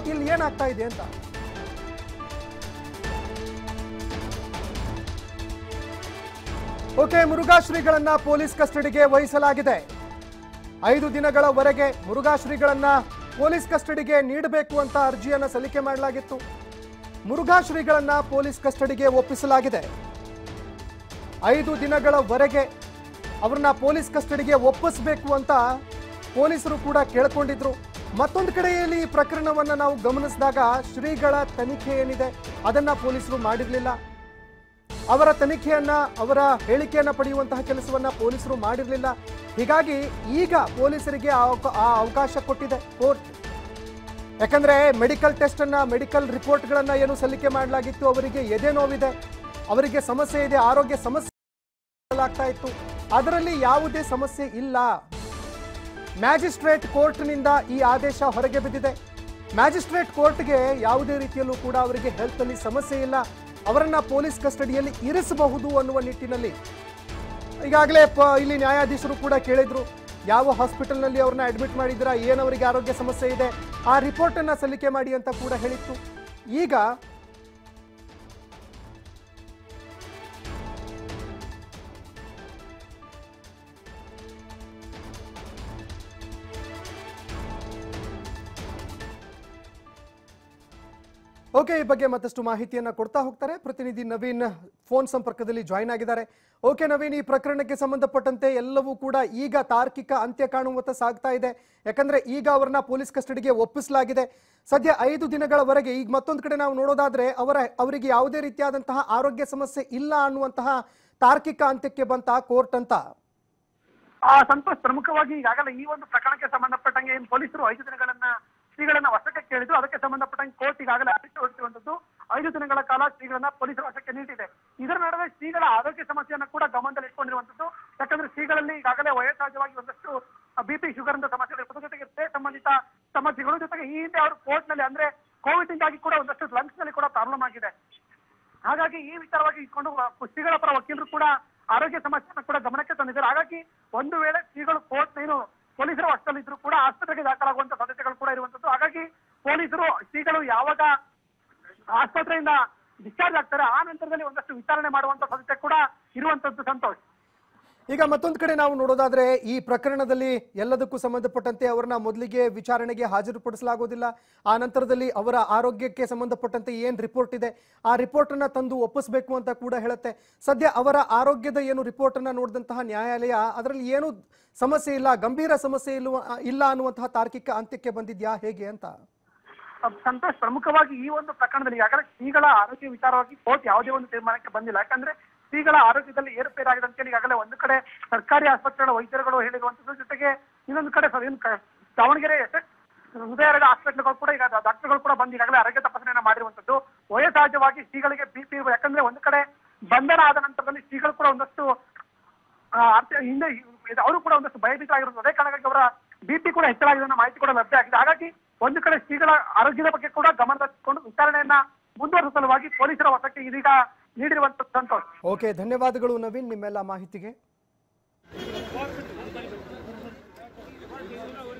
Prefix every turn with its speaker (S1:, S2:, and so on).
S1: ಇಲ್ಲಿ ಏನಾಗ್ತಾ ಇದೆ ಅಂತ ಓಕೆ ಮುರುಘಾ ಶ್ರೀಗಳನ್ನ ಪೊಲೀಸ್ ಕಸ್ಟಡಿಗೆ ವಹಿಸಲಾಗಿದೆ ಐದು ದಿನಗಳವರೆಗೆ ಮುರುಘಾ ಶ್ರೀಗಳನ್ನ ಪೊಲೀಸ್ ಕಸ್ಟಡಿಗೆ ನೀಡಬೇಕು ಅಂತ ಅರ್ಜಿಯನ್ನ ಸಲ್ಲಿಕೆ ಮಾಡಲಾಗಿತ್ತು ಮುರುಘಾ ಶ್ರೀಗಳನ್ನ ಪೊಲೀಸ್ ಕಸ್ಟಡಿಗೆ ಒಪ್ಪಿಸಲಾಗಿದೆ ಐದು ದಿನಗಳವರೆಗೆ ಅವ್ರನ್ನ ಪೊಲೀಸ್ ಕಸ್ಟಡಿಗೆ ಒಪ್ಪಿಸಬೇಕು ಅಂತ ಪೊಲೀಸರು ಕೂಡ ಕೇಳ್ಕೊಂಡಿದ್ರು ಮತ್ತೊಂದು ಕಡೆಯಲ್ಲಿ ಈ ಪ್ರಕರಣವನ್ನ ನಾವು ಗಮನಿಸಿದಾಗ ಶ್ರೀಗಳ ತನಿಖೆ ಏನಿದೆ ಅದನ್ನ ಪೊಲೀಸರು ಮಾಡಿರಲಿಲ್ಲ ಅವರ ತನಿಖೆಯನ್ನ ಅವರ ಹೇಳಿಕೆಯನ್ನ ಪಡೆಯುವಂತಹ ಕೆಲಸವನ್ನ ಪೊಲೀಸರು ಮಾಡಿರಲಿಲ್ಲ ಹೀಗಾಗಿ ಈಗ ಪೊಲೀಸರಿಗೆ ಆ ಅವಕ- ಆ ಅವಕಾಶ ಕೊಟ್ಟಿದೆ ಕೋರ್ಟ್ ಯಾಕಂದ್ರೆ ಮೆಡಿಕಲ್ ಟೆಸ್ಟ್ ಅನ್ನ ಮೆಡಿಕಲ್ ರಿಪೋರ್ಟ್ಗಳನ್ನ ಏನು ಸಲ್ಲಿಕೆ ಮಾಡಲಾಗಿತ್ತು ಅವರಿಗೆ ಎದೆ ನೋವಿದೆ ಅವರಿಗೆ ಸಮಸ್ಯೆ ಇದೆ ಆರೋಗ್ಯ ಸಮಸ್ಯೆ ಆಗ್ತಾ ಇತ್ತು ಅದರಲ್ಲಿ ಯಾವುದೇ ಸಮಸ್ಯೆ ಇಲ್ಲ ಮ್ಯಾಜಿಸ್ಟ್ರೇಟ್ ಕೋರ್ಟ್ನಿಂದ ಈ ಆದೇಶ ಹೊರಗೆ ಬಿದ್ದಿದೆ ಮ್ಯಾಜಿಸ್ಟ್ರೇಟ್ ಕೋರ್ಟ್ಗೆ ಯಾವುದೇ ರೀತಿಯಲ್ಲೂ ಕೂಡ ಅವರಿಗೆ ಹೆಲ್ತ್ ಅಲ್ಲಿ ಸಮಸ್ಯೆ ಇಲ್ಲ ಅವರನ್ನ ಪೊಲೀಸ್ ಕಸ್ಟಡಿಯಲ್ಲಿ ಇರಿಸಬಹುದು ಅನ್ನುವ ನಿಟ್ಟಿನಲ್ಲಿ ಈಗಾಗಲೇ ಪ- ಇಲ್ಲಿ ನ್ಯಾಯಾಧೀಶರು ಕೂಡ ಕೇಳಿದ್ರು ಯಾವ ಹಾಸ್ಪಿಟಲ್ನಲ್ಲಿ ಅವ್ರನ್ನ ಅಡ್ಮಿಟ್ ಮಾಡಿದ್ರ ಏನು ಅವರಿಗೆ ಆರೋಗ್ಯ ಸಮಸ್ಯೆ ಇದೆ ಆ ರಿಪೋರ್ಟ್ ಅನ್ನ ಸಲ್ಲಿಕೆ ಮಾಡಿ ಅಂತ ಕೂಡ ಹೇಳಿತ್ತು ಈಗ ಓಕೆ ಈ ಬಗ್ಗೆ ಮತ್ತಷ್ಟು ಮಾಹಿತಿಯನ್ನ ಕೊಡ್ತಾ ಹೋಗ್ತಾರೆ ಪ್ರತಿನಿಧಿ ನವೀನ್ ಫೋನ್ ಸಂಪರ್ಕದಲ್ಲಿ ಜಾಯಿನ್ ಆಗಿದ್ದಾರೆ ಓಕೆ ನವೀನ್ ಈ ಪ್ರಕರಣಕ್ಕೆ ಸಂಬಂಧಪಟ್ಟಂತೆ ಎಲ್ಲವೂ ಕೂಡ ಈಗ ತಾರ್ಕಿಕ ಅಂತ್ಯ ಕಾಣುವತ್ತ ಸಾಗ್ತಾ ಇದೆ ಯಾಕಂದ್ರೆ ಈಗ ಅವರನ್ನ ಪೊಲೀಸ್ ಕಸ್ಟಡಿಗೆ ಒಪ್ಪಿಸಲಾಗಿದೆ ಸದ್ಯ ಐದು ದಿನಗಳವರೆಗೆ ಈಗ ಮತ್ತೊಂದು ಕಡೆ ನಾವು ನೋಡೋದಾದ್ರೆ ಅವರ ಅವರಿಗೆ ಯಾವುದೇ ರೀತಿಯಾದಂತಹ ಆರೋಗ್ಯ ಸಮಸ್ಯೆ ಇಲ್ಲ ಅನ್ನುವಂತಹ ತಾರ್ಕಿಕ ಅಂತ್ಯಕ್ಕೆ ಬಂತ ಕೋರ್ಟ್ ಅಂತ
S2: ಆ ಸಂತೋಷ್ ಪ್ರಮುಖವಾಗಿ ಈಗಾಗಲೇ ಈ ಒಂದು ಪ್ರಕರಣಕ್ಕೆ ಸಂಬಂಧಪಟ್ಟಂಗೆ ಏನು ಪೊಲೀಸರು ಐದು ದಿನಗಳನ್ನ ಶ್ರೀಗಳನ್ನ ವಶಕ್ಕೆ ಕೇಳಿದ್ರು ಅದಕ್ಕೆ ಸಂಬಂಧಪಟ್ಟಂಗೆ ಕೋರ್ಟ್ ಈಗಾಗಲೇ ಆದೇಶ ಹೊರಡಿಸಿರುವಂತದ್ದು ಐದು ದಿನಗಳ ಕಾಲ ಶ್ರೀಗಳನ್ನ ಪೊಲೀಸರ ವಶಕ್ಕೆ ನೀಡಿದೆ ಇದರ ನಡುವೆ ಶ್ರೀಗಳ ಆರೋಗ್ಯ ಸಮಸ್ಯೆಯನ್ನ ಕೂಡ ಗಮನದಲ್ಲಿ ಇಟ್ಕೊಂಡಿರುವಂತದ್ದು ಯಾಕಂದ್ರೆ ಶ್ರೀಗಳಲ್ಲಿ ಈಗಾಗಲೇ ವಯೋಸಹಜವಾಗಿ ಒಂದಷ್ಟು ಬಿಪಿ ಶುಗರ್ ಅಂತ ಸಮಸ್ಯೆಗಳು ಇರ್ತದೆ. ಜೊತೆಗೆ ಹೃದಯ ಸಂಬಂಧಿತ ಸಮಸ್ಯೆಗಳು ಜೊತೆಗೆ ಈ ಹಿಂದೆ ಅವರು ಕೋರ್ಟ್ ನಲ್ಲಿ ಅಂದ್ರೆ ಕೋವಿಡ್ ಇಂದಾಗಿ ಕೂಡ ಒಂದಷ್ಟು ಲಂಗ್ಸ್ ನಲ್ಲಿ ಕೂಡ ಪ್ರಾಬ್ಲಮ್ ಆಗಿದೆ ಹಾಗಾಗಿ ಈ ವಿಚಾರವಾಗಿ ಇಟ್ಕೊಂಡು ಶ್ರೀಗಳ ಪರ ವಕೀಲರು ಕೂಡ ಆರೋಗ್ಯ ಸಮಸ್ಯೆಯನ್ನು ಕೂಡ ಗಮನಕ್ಕೆ ತಂದಿದ್ದಾರೆ ಹಾಗಾಗಿ ಒಂದು ವೇಳೆ ಶ್ರೀಗಳು ಕೋರ್ಟ್ ಏನು ಪೊಲೀಸರ ವಶದಲ್ಲಿದ್ರು ಕೂಡ ಆಸ್ಪತ್ರೆಗೆ ದಾಖಲಾಗುವಂತ ಸಾಧ್ಯತೆಗಳು ಕೂಡ ಇರುವಂತದ್ದು ಹಾಗಾಗಿ ಪೊಲೀಸರು ಶ್ರೀಗಳು ಯಾವಾಗ ಆಸ್ಪತ್ರೆಯಿಂದ ಡಿಸ್ಚಾರ್ಜ್ ಆಗ್ತಾರೆ ಆ ನಂತರದಲ್ಲಿ ಒಂದಷ್ಟು ವಿಚಾರಣೆ ಮಾಡುವಂತ ಸಾಧ್ಯತೆ ಕೂಡ ಇರುವಂತದ್ದು ಸಂತೋಷ್
S1: ಈಗ ಮತ್ತೊಂದು ಕಡೆ ನಾವು ನೋಡೋದಾದ್ರೆ ಈ ಪ್ರಕರಣದಲ್ಲಿ ಎಲ್ಲದಕ್ಕೂ ಸಂಬಂಧಪಟ್ಟಂತೆ ಅವರನ್ನ ಮೊದಲಿಗೆ ವಿಚಾರಣೆಗೆ ಹಾಜರುಪಡಿಸಲಾಗೋದಿಲ್ಲ ಆ ನಂತರದಲ್ಲಿ ಅವರ ಆರೋಗ್ಯಕ್ಕೆ ಸಂಬಂಧಪಟ್ಟಂತೆ ಏನ್ ರಿಪೋರ್ಟ್ ಇದೆ ಆ ರಿಪೋರ್ಟ್ ಅನ್ನ ತಂದು ಒಪ್ಪಿಸಬೇಕು ಅಂತ ಕೂಡ ಹೇಳುತ್ತೆ ಸದ್ಯ ಅವರ ಆರೋಗ್ಯದ ಏನು ರಿಪೋರ್ಟ್ ಅನ್ನ ನೋಡಿದಂತಹ ನ್ಯಾಯಾಲಯ ಅದರಲ್ಲಿ ಏನು ಸಮಸ್ಯೆ ಇಲ್ಲ ಗಂಭೀರ ಸಮಸ್ಯೆ ಇಲ್ಲವ ಇಲ್ಲ ಅನ್ನುವಂತಹ ತಾರ್ಕಿಕ ಅಂತ್ಯಕ್ಕೆ ಬಂದಿದ್ಯಾ ಹೇಗೆ ಅಂತ
S2: ಅಹ್ ಸಂತೋಷ್ ಪ್ರಮುಖವಾಗಿ ಈ ಒಂದು ಪ್ರಕರಣದಲ್ಲಿ ಈಗಾಗಲೇ ಶ್ರೀಗಳ ಆರೋಗ್ಯ ವಿಚಾರವಾಗಿ ಕೋರ್ಟ್ ಯಾವುದೇ ಒಂದು ತೀರ್ಮಾನಕ್ಕೆ ಬಂದಿಲ್ಲ ಯಾಕಂದ್ರೆ ಶ್ರೀಗಳ ಆರೋಗ್ಯದಲ್ಲಿ ಏರುಪೇರಾಗಿದೆ ಅಂತೇಳಿ ಈಗಾಗಲೇ ಒಂದು ಕಡೆ ಸರ್ಕಾರಿ ಆಸ್ಪತ್ರೆಗಳ ವೈದ್ಯರುಗಳು ಹೇಳಿರುವಂತದ್ದು ಜೊತೆಗೆ ಇನ್ನೊಂದು ಕಡೆ ಸ- ಏನು ಕ- ದಾವಣಗೆರೆ ಎಸ್ ಹೃದಯ ರೋಗ ಆಸ್ಪತ್ರೆಗಳು ಕೂಡ ಈಗ ಡಾಕ್ಟರ್ಗಳು ಕೂಡ ಬಂದು ಈಗಾಗಲೇ ಆರೋಗ್ಯ ತಪಾಸಣೆಯನ್ನ ಮಾಡಿರುವಂತದ್ದು ವಯೋಸಹಜವಾಗಿ ಶ್ರೀಗಳಿಗೆ ಬಿಪಿ ಯಾಕಂದ್ರೆ ಒಂದು ಕಡೆ ಬಂಧನ ಆದ ನಂತರದಲ್ಲಿ ಶ್ರೀಗಳು ಕೂಡ ಒಂದಷ್ಟು ಆ, ಅರ್ಥ- ಹಿಂದೆ ಇದು- ಅವರು ಕೂಡ ಒಂದಷ್ಟು ಭಯಭೀತರಾಗಿರುವುದು ಅದೇ ಕಾರಣಕ್ಕಾಗಿ ಅವರ ಬಿಪಿ ಕೂಡ ಹೆಚ್ಚಳಾಗಿದೆ ಅನ್ನೋ ಮಾಹಿತಿ ಕೂಡ ಲಭ್ಯ ಆಗಿದೆ ಹಾಗಾಗಿ ಒಂದು ಕಡೆ ಶ್ರೀಗಳ ಆರೋಗ್ಯದ ಬಗ್ಗೆ ಕೂಡ ಗಮನದಲ್ಲಿಟ್ಟುಕೊಂಡು ವಿಚಾರಣೆಯನ್ನ ಮುಂದುವರಿಸುವ ಸಲುವಾಗಿ ಪೊಲೀಸರ ವಶಕ್ಕೆ ಇದೀಗ ನೀಡಿರುವಂತದ್ದು ಸಂತೋಷ್
S1: ಓಕೆ ಧನ್ಯವಾದಗಳು ನವೀನ್ ನಿಮ್ಮೆಲ್ಲ ಮಾಹಿತಿಗೆ